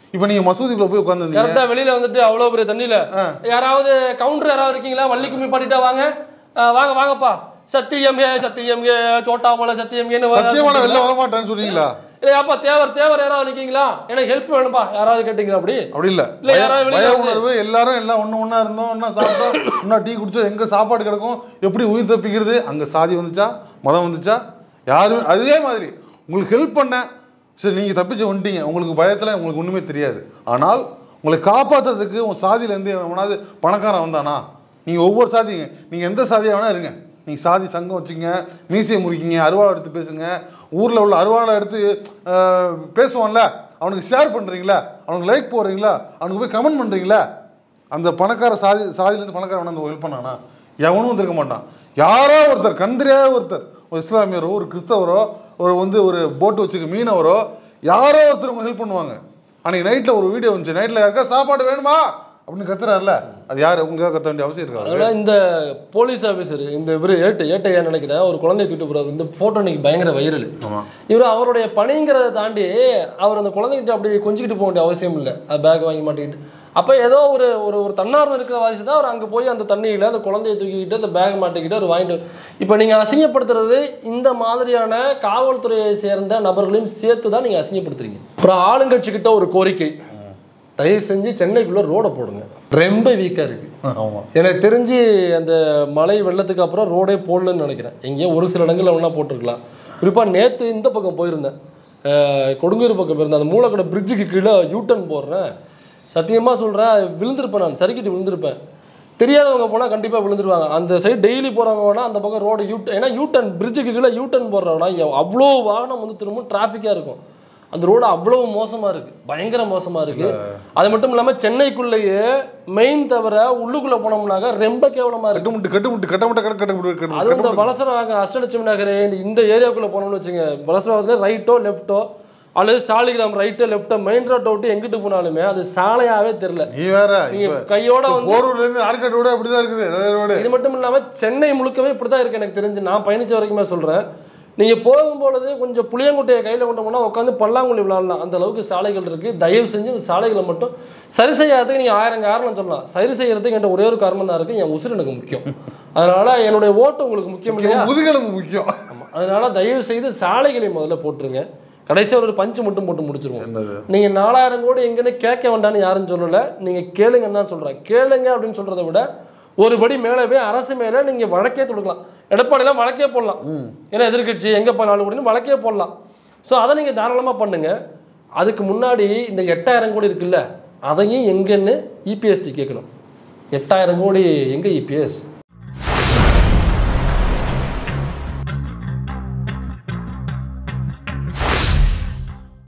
இப்போ நீங்க மசூதிக்குள்ள போய் உட்காந்துருந்தீங்க கரெக்டா வெளியில வந்துட்டு அவ்வளவு பெரிய தண்ணியில யாராவது கவுண்டர் யாராவது இருக்கீங்களா வள்ளி கும்மி பாடிட்டா வாங்க அஹ் வாங்க வாங்கப்பா சத்தியம் ஏ சத்தியம் ஏ சோட்டாமலை சத்தியம் ஏன்னு சத்தியமான வெளில வர மாட்டேன்னு சொன்னீங்களா இல்லையாப்பா தேவர் தேவர் யாராவது நிக்கீங்களா எனக்கு ஹெல்ப் வேணும்பா யாராவது கேட்டீங்களா அப்படி அப்படி இல்ல இல்ல, பய- யாராவது வெளியில பய வந்து- உணர்வு எல்லாரும் எல்லாம் ஒண்ணு ஒண்ணா இருந்தோம் ஒண்ணா சாப்பிட்டோம் ஒண்ணா டீ குடிச்சோம் எங்க சாப்பாடு கிடக்கும் எப்படி உயிர் தப்பிக்கிறது அங்க சாதி வந்துச்சா மதம் வந்துச்சா யாரும் அதே மாதிரி உங்களுக்கு ஹெல்ப் பண்ண சரி நீங்க தப்பிச்சு வந்துட்டீங்க உங்களுக்கு பயத்துல உங்களுக்கு ஒண்ணுமே தெரியாது ஆனால் உங்களை காப்பாத்துறதுக்கு உங்க சாதியில இருந்து எவனாவது பணக்காரன் வந்தானா நீங்க ஒவ்வொரு சாதிங்க நீங்க எந்த சாதியா வேணா இருங்க நீங்க சாதி சங்கம் வச்சுங்க மீசையை முறிக்கிங்க அருவாளை எடுத்து பேசுங்க ஊர்ல உள்ள அருவாளை எடுத்து அஹ், பேசுவான்ல அவனுக்கு ஷேர் பண்றீங்களா அவனுக்கு லைக் போடுறீங்களா அவனுக்கு போய் கமெண்ட் பண்றீங்களா அந்த பணக்கார சாதி சாதியிலேருந்து பணக்காரன் வந்து ஹெல்ப் பண்ணானா எவனும் வந்திருக்க மாட்டான் யாரோ ஒருத்தர் கந்திரியாக ஒருத்தர் ஒரு இஸ்லாமியரோ ஒரு கிறிஸ்தவரோ ஒரு வந்து ஒரு போட்டு வச்சுக்க மீனவரோ யாரோ ஒருத்தர் உங்களுக்கு ஹெல்ப் பண்ணுவாங்க அன்னைக்கு நைட்டில் ஒரு வீடியோ வந்துச்சு நைட்டில் யாருக்கா சாப்பாடு வேணுமா அப்படின்னு கத்துறாருல அது யார் உங்களுக்காக கத்த வேண்டிய அவசியம் இருக்காது அதனால இந்த போலீஸ் ஆஃபீஸர் இந்த இவர் ஏட்டு ஏட்டையா நினைக்கிறேன் ஒரு குழந்தைய தூக்கிட்டு போறாரு இந்த போட்டோ இன்னைக்கு பயங்கர வைரல் ஆமா இவர் அவருடைய பணிங்கிறத தாண்டி அவர் அந்த குழந்தைகிட்ட அப்படி கொஞ்சிக்கிட்டு போக வேண்டிய அவசியம் இல்லை அது பேக் வாங்கி மாட்டிக்கிட்டு அப்போ ஏதோ ஒரு ஒரு ஒரு தன்னார்வம் இருக்கிற வாசி தான் அவர் அங்கே போய் அந்த தண்ணியில் அந்த குழந்தைய தூக்கிக்கிட்டு அந்த பேக் மாட்டிக்கிட்டு அவர் வாங்கிட்டு இப்போ நீங்கள் அசிங்கப்படுத்துறது இந்த மாதிரியான காவல்துறையை சேர்ந்த நபர்களையும் சேர்த்து தான் நீங்கள் அசிங்கப்படுத்துறீங்க அப்புறம் ஆளுங்கட்சிக்கிட்ட ஒரு கோரிக்கை தயவு செஞ்சு சென்னைக்குள்ளே ரோடை போடுங்க ரொம்ப வீக்காக இருக்குது ஆமா எனக்கு தெரிஞ்சு அந்த மழை வெள்ளத்துக்கு அப்புறம் ரோடே போடலன்னு நினைக்கிறேன் எங்கேயோ ஒரு சில இடங்கள்ல வேணா போட்டிருக்கலாம் குறிப்பாக நேற்று இந்த பக்கம் போயிருந்தேன் அஹ் கொடுங்கூர் பக்கம் போயிருந்தேன் அந்த மூலக்கடை பிரிட்ஜுக்கு கீழே யூட்டன் போடுறேன் சத்தியமாக சொல்கிறேன் விழுந்திருப்பேன் நான் சறுக்கிட்டு விழுந்திருப்பேன் தெரியாதவங்க போனால் கண்டிப்பாக விழுந்துருவாங்க அந்த சைடு டெய்லி போகிறவங்க வேணால் அந்த பக்கம் ரோடு யூ ஏன்னா யூட்டன் பிரிட்ஜுக்கு கீழே யூட்டன் போடுறவனா அவ்வளோ வாகனம் வந்து திரும்ப டிராஃபிக்காக இருக்கும் அந்த ரோடு அவ்வளவு மோசமாக இருக்குது பயங்கர மோசமாக இருக்குது அது மட்டும் இல்லாமல் சென்னைக்குள்ளேயே மெயின் தவிர உள்ளுக்குள்ளே போனோம்னாக்க ரொம்ப கேவலமாக இருக்குது கட்டுமுட்டு கட்டுமுட்டு கட்டமுட்ட கட்ட கட்ட அதுவும் இந்த கட்ட வலசரவாங்க அஷ்டலட்சுமி நகர் இந்த இந்த ஏரியாவுக்குள்ளே போனோம்னு வச்சுங்க வலசரவாகத்தில் ரைட்டோ லெஃப்ட்டோ அல்லது சாலிகிராம் ரைட்டோ லெஃப்ட்டோ மெயின் ரோட்டை விட்டு எங்கிட்டு போனாலுமே அது சாலையாவே தெரில நீ வேற நீங்க இப்ப கையோட வந்து போரூர்ல இருந்து ஆர்கட் ரோடு அப்படிதான் இருக்குது நிறைய ரோடு இது மட்டும் இல்லாமல் சென்னை முழுக்கவே இப்படி தான் இருக்குது எனக்கு தெரிஞ்சு நான் பயணிச்ச வரைக்குமே சொல்கிறேன் நீங்கள் போகும்பொழுது கொஞ்சம் புளியங்குட்டையை கையில் கொண்டு போனால் உட்காந்து பல்லாங்குழி விளாடலாம் அந்த அளவுக்கு சாலைகள் இருக்குது தயவு செஞ்சு இந்த சாலைகளை மட்டும் சரி செய்யாததுக்கு நீங்கள் ஆயிரம் காரணம் சொல்லலாம் சரி செய்யறதுக்கு என்கிட்ட ஒரே ஒரு காரணம் தான் இருக்குது என் உசுறு எனக்கு முக்கியம் அதனால் என்னுடைய ஓட்டு உங்களுக்கு முக்கியம் இல்லையா முதுகெலும்பு முக்கியம் ஆமா. அதனால தயவு செய்து சாலைகளை முதல்ல போட்டுருங்க கடைசியாக ஒரு பஞ்சு மட்டும் போட்டு முடிச்சிருவோம் என்னது நீங்கள் நாலாயிரம் கோடி எங்கன்னு கேட்க வேண்டாம்னு யாரும் சொல்லலை நீங்கள் கேளுங்கன்னு தான் சொல்கிறேன் கேளுங்க அப்படின்னு சொல்கிறத விட ஒரு படி மேலே போய் அரசு மேலே நீங்கள் வழக்கே தொடுக்கலாம் எடப்பாடிலாம் வழக்கே போடலாம் ஏன்னா எதிர்க்கட்சி எங்கே போனாலும் கூட வழக்கே போடலாம் ஸோ அதை நீங்கள் தாராளமாக பண்ணுங்க அதுக்கு முன்னாடி இந்த எட்டாயிரம் கோடி இருக்குல்ல அதையும் எங்கன்னு இபிஎஸ்டி கேட்கணும் எட்டாயிரம் கோடி எங்கே இபிஎஸ்